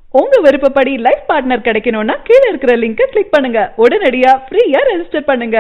உங்க விருப்பப்படி life partner கிடைக்கணும்னா கீழ இருக்கிற லிங்கை கிளிக் பண்ணுங்க உடனடியா ஃப்ரீயா ரெஜிஸ்டர் பண்ணுங்க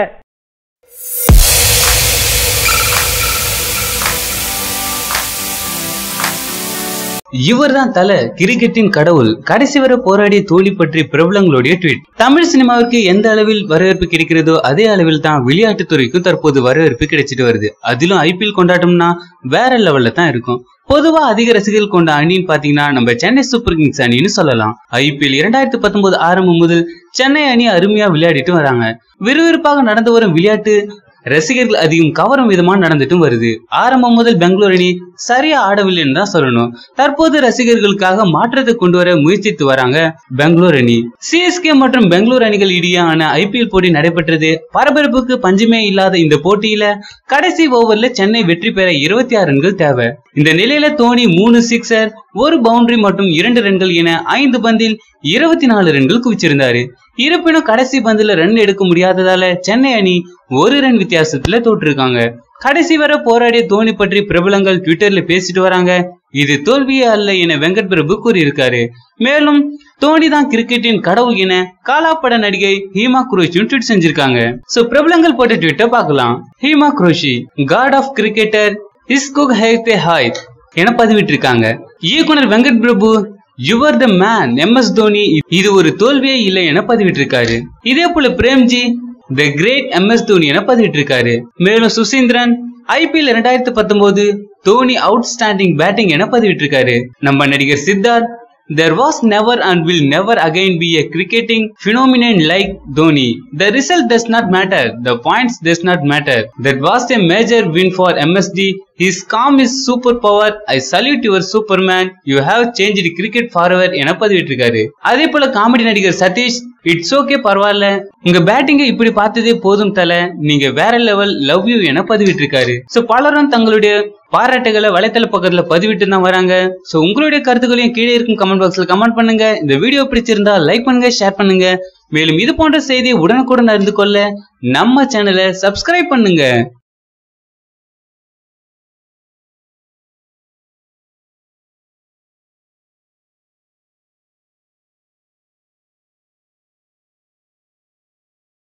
இவர்தான் தல கிரிக்கெட்டின் கடவுள் கடைசி வரை போராடிய தோழி பற்றி பிரபலங்களுடைய ட்வீட் தமிழ் சினிமாவிற்கு எந்த அளவில் வரவேற்பு கிடைக்கிறதோ அதே அளவில் தான் விளையாட்டுத் துறைக்கும் தற்போது வரவேற்பு கிடைச்சிட்டு வருது அதிலும் ஐபிஎல் கொண்டாட்டம்னா வேற லெவல்ல தான் இருக்கும் பொதுவா அதிக ரசிகர்கள் கொண்ட அணின்னு பாத்தீங்கன்னா நம்ம சென்னை சூப்பர் கிங்ஸ் அணின்னு சொல்லலாம் ஐபிஎல் இரண்டாயிரத்தி பத்தொன்பது ஆரம்பம் முதல் சென்னை அணி அருமையா விளையாடிட்டு வராங்க விறுவிறுப்பாக நடந்து வரும் விளையாட்டு ரசிகர்கள் அதிகம் கவரும் விதமா நடந்துட்டும் வருது ஆரம்பம் முதல் பெங்களூர் அணி சரியா ஆடவில்லைன்னு தான் சொல்லணும் தற்போது ரசிகர்களுக்காக மாற்றத்தை கொண்டு வர முயற்சித்து வராங்க பெங்களூர் அணி சிஎஸ்கே மற்றும் பெங்களூர் அணிகள் இடையேயான ஐபிஎல் போட்டி நடைபெற்றது பரபரப்புக்கு பஞ்சமே இல்லாத இந்த போட்டியில கடைசி ஓவர்ல சென்னை வெற்றி பெற இருபத்தி ஆறு ரன்கள் தேவை இந்த நிலையில தோனி மூணு சிக்ஸர் ஒரு பவுண்டரி மற்றும் இரண்டு ரன்கள் என ஐந்து பந்தில் இருபத்தி நாலு ரன்கள் குவிச்சிருந்தாரு இருப்பினும் கடைசி பந்துல ரன் எடுக்க முடியாததால சென்னை அணி ஒரு ரன் வித்தியாசத்துல தோற்றிருக்காங்க கடைசி வரை போராடிய தோனி பற்றி பிரபலங்கள் ட்விட்டர்ல பேசிட்டு வராங்க இது தோல்வியே அல்ல என வெங்கட் பிரபு கூறியிருக்காரு மேலும் தோனி தான் கிரிக்கெட்டின் கடவுள் என காலாப்பட நடிகை ஹீமா குரோஷியும் ட்வீட் செஞ்சிருக்காங்க சோ பிரபலங்கள் போட்ட ட்வீட்டை பார்க்கலாம் Huma Qureshi god of cricketer இஸ்குக் ஹேத்தே ஹாய் என பதிவிட்டிருக்காங்க இயக்குனர் Venkat Prabhu your the man M S Dhoni இது ஒரு தோல்வியே இல்லை என பதிவிட்டிருக்காரு இதே போல Premji the great M S Dhoni என பதிவிட்டிருக்காரு மேலும் சுசீந்திரன் ஐபிஎல் இரண்டாயிரத்தி பத்தொன்பது தோனி அவுட்ஸ்டாண்டிங் பேட்டிங் என பதிவிட்டிருக்காரு நம்ம நடிகர் Siddharth There was never and will never again be a cricketing phenomenon like Dhoni. The result does not matter. The points does not matter. That was a major win for MSD. His calm is superpower. I salute your Superman. You have changed cricket forever என பதிவிட்டிருக்காரு அதே போல comedy நடிகர் Satish it's okay பரவாயில்ல உங்க பேட்டிங்கை இப்படி பார்த்ததே போதும் தல நீங்க வேற லெவல் லவ் யூ என பதிவிட்டிருக்காரு சோ பலரும் தங்களுடைய பாராட்டுகளை வலைத்தள பக்கத்துல பதிவிட்டு தான் வராங்க சோ உங்களுடைய கருத்துக்களையும் கீழே இருக்கும் கமெண்ட் பாக்ஸ்ல கமெண்ட் பண்ணுங்க இந்த வீடியோ பிடிச்சிருந்தா லைக் பண்ணுங்க ஷேர் பண்ணுங்க மேலும் இது போன்ற செய்தியை உடனுக்குடன் அறிந்து கொள்ள நம்ம சேனலை சப்ஸ்கிரைப் பண்ணுங்க